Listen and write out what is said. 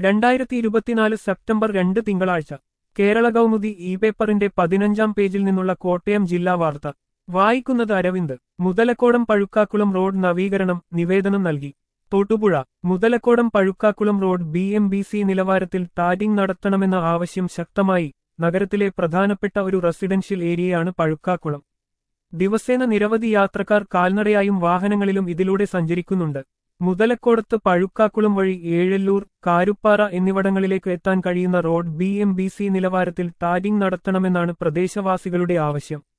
രണ്ടായിരത്തി ഇരുപത്തിനാല് സെപ്റ്റംബർ രണ്ട് തിങ്കളാഴ്ച കേരള കൗമുദി ഇ പേപ്പറിന്റെ പതിനഞ്ചാം പേജിൽ നിന്നുള്ള കോട്ടയം ജില്ലാ വാർത്ത വായിക്കുന്നത് അരവിന്ദ് മുതലക്കോടം പഴുക്കാക്കുളം റോഡ് നവീകരണം നിവേദനം നൽകി Thodupuzha Muthalakodam Pazhukkakulam road B M B C നിലവാരത്തിൽ ടാരിംഗ് നടത്തണമെന്ന ആവശ്യം ശക്തമായി നഗരത്തിലെ പ്രധാനപ്പെട്ട ഒരു റെസിഡൻഷ്യൽ ഏരിയയാണ് പഴുക്കാക്കുളം ദിവസേന നിരവധി യാത്രക്കാർ കാൽനടയായും വാഹനങ്ങളിലും ഇതിലൂടെ സഞ്ചരിക്കുന്നുണ്ട് മുതലക്കോടത്ത് പഴുക്കാക്കുളം വഴി ഏഴല്ലൂർ കാരുപ്പാറ എന്നിവിടങ്ങളിലേക്ക് എത്താൻ കഴിയുന്ന road B M B C നിലവാരത്തിൽ ടാരിംഗ് നടത്തണമെന്നാണ് പ്രദേശവാസികളുടെ ആവശ്യം